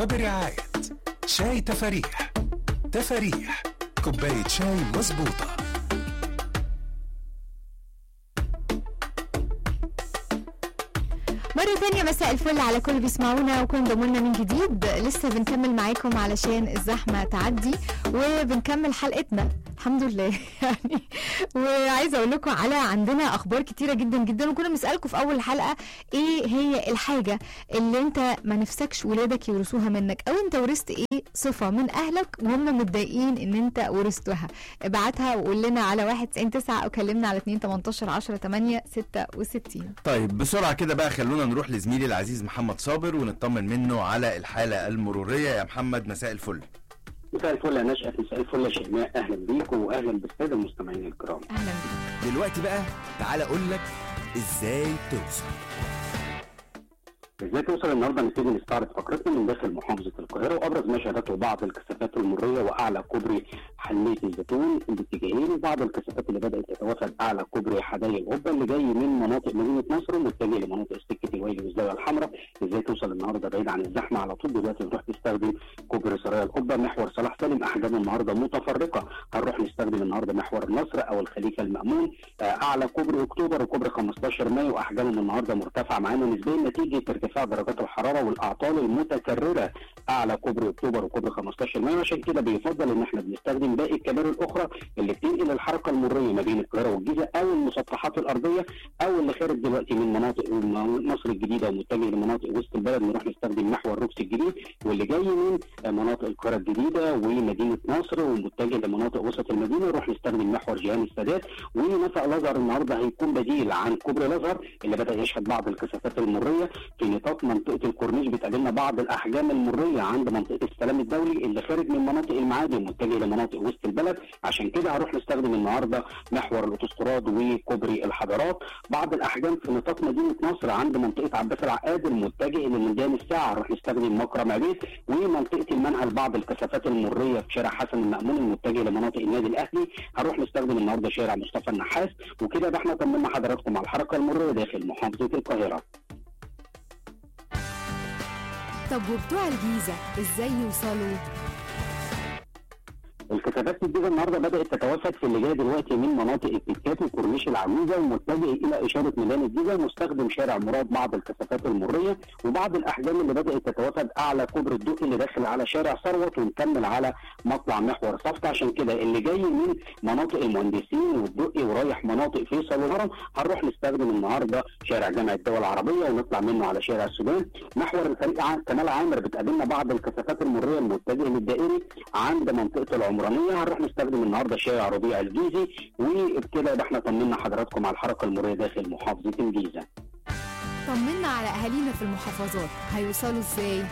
وبرعاية شاي تفاريح تفاريح كوباية شاي مظبوطة مرة تانية مساء الفل على كل بيسمعونا وكل ضمنا من جديد لسه بنكمل معاكم علشان الزحمة تعدي وبنكمل حلقتنا الحمد لله يعني وعايزه اقول لكم على عندنا اخبار كتيره جدا جدا وكنا بنسالكم في اول الحلقه ايه هي الحاجه اللي انت ما نفسكش ولادك يورثوها منك او انت ورثت ايه صفه من اهلك وهم متضايقين ان انت ورثتها ابعتها وقول لنا على 199 او كلمنا على 2 18 10 8 66 طيب بسرعة كده بقى خلونا نروح لزميلي العزيز محمد صابر ونطمن منه على الحالة المرورية يا محمد مساء الفل مساء الفل يا نشأة مساء الفل يا شيماء اهلا بيكم واهلا بالساده المستمعين الكرام اهلا بيك دلوقتي بقى تعالى اقول لك ازاي توصل ازاي توصل النهارده نبتدي نستعرض فقرتنا من داخل محافظه القاهره وابرز ما شهدته بعض الكثافات المريه واعلى كوبري حلميه الزيتون الاتجاهين وبعض الكثافات اللي بدات تتوافد اعلى كوبري حدائق القبه اللي جاي من مناطق مدينه نصر ومتجه لمناطق سكه الويل والزاويه الحمراء ازاي توصل النهارده بعيد عن الزحمه على طول دلوقتي نروح تستخدم كوبري سرايا القبه محور صلاح سالم احجام النهارده متفرقه هنروح نستخدم النهارده محور النصر او الخليفه المامون آه، اعلى كوبري اكتوبر وكوبري 15 مايو احجامهم النهارده مرتفعه معانا نسبيا نتيجه ارتفاع درجات الحراره والاعطال المتكرره اعلى كوبري اكتوبر وكوبري 15 مايو عشان كده بيفضل ان احنا بنستخدم باقي الكباري الاخرى اللي بتنقل الحركه المريه ما بين القاهره والجيزه او المسطحات الارضيه او اللي خارج دلوقتي من مناطق مصر الجديده ومتجه لمناطق وسط البلد نروح نستخدم محور روكس الجديد واللي جاي من مناطق القاهره الجديده ومدينه نصر ومتجه لمناطق وسط المدينه نروح نستخدم محور جهان السادات ونفق الازهر النهارده هيكون بديل عن كوبري الازهر اللي بدا يشهد بعض الكثافات المريه في نطاق منطقه الكورنيش بتقابلنا بعض الاحجام المريه عند منطقه السلام الدولي اللي خارج من مناطق المعادي ومتجه لمناطق وسط البلد عشان كده هروح نستخدم النهارده محور الاوتوستراد وكوبري الحضارات بعض الاحجام في نطاق مدينه نصر عند منطقه عباس العقاد المتجه لميدان الساعه هروح نستخدم مكرم عبيد ومنطقه المنهل بعض الكثافات المريه في شارع حسن المامون المتجه لمناطق النادي الاهلي هنروح نستخدم النهارده شارع مصطفى النحاس وكده يبقى احنا طمنا حضراتكم على الحركه المريه داخل محافظه القاهره طب وبتوع الجيزه ازاي يوصلوا الكثافات في الجيزه النهارده بدات تتوافد في اللي جاي دلوقتي من مناطق التكات وكورنيش العجوزه ومتجه الى اشاره ميدان الجيزه مستخدم شارع مراد بعض الكثافات المريه وبعض الاحجام اللي بدات تتوافد اعلى كوبري الدقي اللي داخل على شارع ثروت ونكمل على مطلع محور صفت عشان كده اللي جاي من مناطق المهندسين والدقي ورايح مناطق فيصل والهرم هنروح نستخدم النهارده شارع جامعه الدول العربيه ونطلع منه على شارع السودان محور الفريق ع- كمال عامر بتقابلنا بعض الكثافات المريه المتجهه للدائري عند منطقه العمرانيه هنروح نستخدم النهارده شارع ربيع الجيزي وبكده يبقى احنا طمنا حضراتكم على الحركه المريه داخل محافظه الجيزه طمنا على اهالينا في المحافظات هيوصلوا ازاي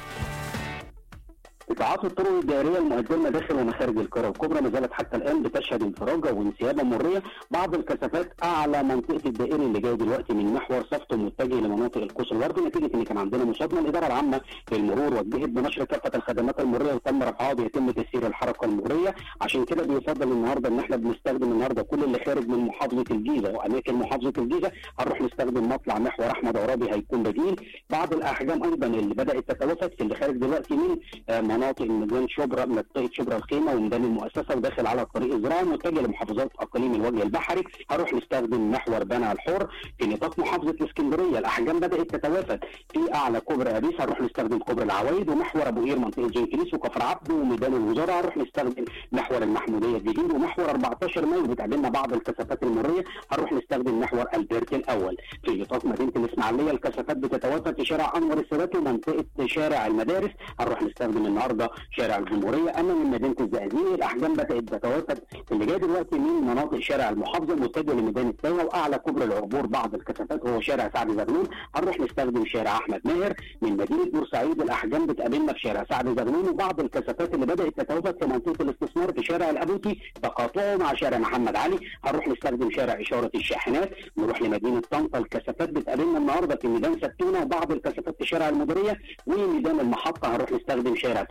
قطاعات الطرق الدائريه المقدمه داخل ومخارج القاهره الكبرى ما زالت حتى الان بتشهد انفراجه وانسيابه مريه بعض الكثافات اعلى منطقه الدائري اللي جاي دلوقتي من محور صفت ومتجه لمناطق القوس الغربي نتيجه ان كان عندنا مصادمه الاداره العامه للمرور وجهت بنشر كافه الخدمات المريه وتم رفعها وبيتم تسيير الحركه المريه عشان كده بيفضل النهارده ان احنا بنستخدم النهارده كل اللي خارج من محافظه الجيزه واماكن محافظه الجيزه هنروح نستخدم مطلع محور احمد عرابي هيكون بديل بعض الاحجام ايضا اللي بدات تتوافد في اللي خارج دلوقتي من آه، مناطق ميدان شبرا منطقه شبرا الخيمه وميدان المؤسسه وداخل على الطريق الزراعي متجه لمحافظات اقاليم الوجه البحري هروح نستخدم محور بنها الحر في نطاق محافظه الاسكندريه الاحجام بدات تتوافد في اعلى كوبري ابيس هنروح نستخدم كوبري العوايد ومحور ابو قير منطقه جنكليس وكفر عبده وميدان الوزاره هنروح نستخدم محور المحموديه الجديد ومحور 14 مايو بتقابلنا بعض الكثافات المريه هنروح نستخدم محور البرت الاول في نطاق مدينه الاسماعيليه الكثافات بتتوافد في شارع انور السادات ومنطقه شارع المدارس هنروح نستخدم النهارده شارع الجمهوريه اما من مدينه الزقازيق الاحجام بدات تتوافد اللي جاي دلوقتي من مناطق شارع المحافظه متجه لميدان الثانيه واعلى كوبري العبور بعض الكثافات هو شارع سعد زغلول هنروح نستخدم شارع احمد ماهر من مدينه بورسعيد الاحجام بتقابلنا في شارع سعد زغلول وبعض الكثافات اللي بدات تتوافد في منطقه الاستثمار في شارع الابوتي تقاطعه مع شارع محمد علي هنروح نستخدم شارع اشاره الشاحنات نروح لمدينه طنطا الكثافات بتقابلنا النهارده في ميدان سبتونه وبعض الكثافات في شارع المديريه وميدان المحطه هنروح نستخدم شارع طه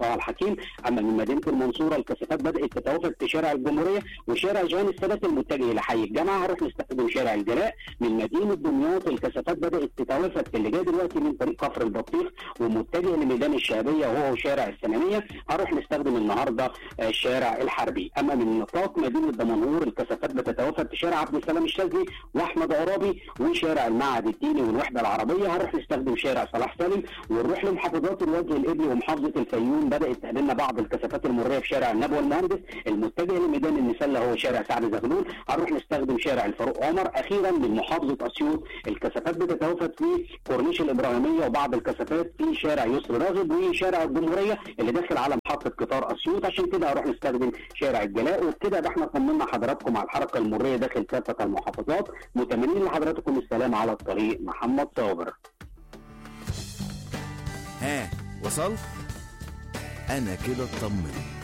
طه الحكيم اما من مدينه المنصوره الكثافات بدات تتوافد في شارع الجمهوريه وشارع جهان السادات المتجه الى حي الجامعه هنروح نستخدم شارع الجلاء من مدينه دمياط الكثافات بدات تتوافد في اللي جاي دلوقتي من طريق كفر البطيخ ومتجه لميدان الشعبيه وهو شارع السنانيه هنروح نستخدم النهارده آه، الشارع الحربي اما من نطاق مدينه دمنهور الكثافات بتتوافد في شارع عبد السلام الشاذلي واحمد عرابي وشارع المعهد الديني والوحده العربيه هنروح نستخدم شارع صلاح سالم ونروح لمحافظات الوجه الابلي ومحافظه الفيوم بدات تقابلنا بعض الكثافات المريه في شارع النبوه المهندس المتجه لميدان النسله هو شارع سعد زغلول هنروح نستخدم شارع الفاروق عمر اخيرا من محافظه اسيوط الكثافات بتتوافد في كورنيش الابراهيميه وبعض الكثافات في شارع يسر راغب وشارع الجمهوريه اللي داخل على محطه قطار اسيوط عشان كده هنروح نستخدم شارع الجلاء وبكده يبقى احنا طمنا حضراتكم على الحركه المريه داخل كافه المحافظات متمنين لحضراتكم السلام على الطريق محمد صابر ها وصلت انا كده اطمنت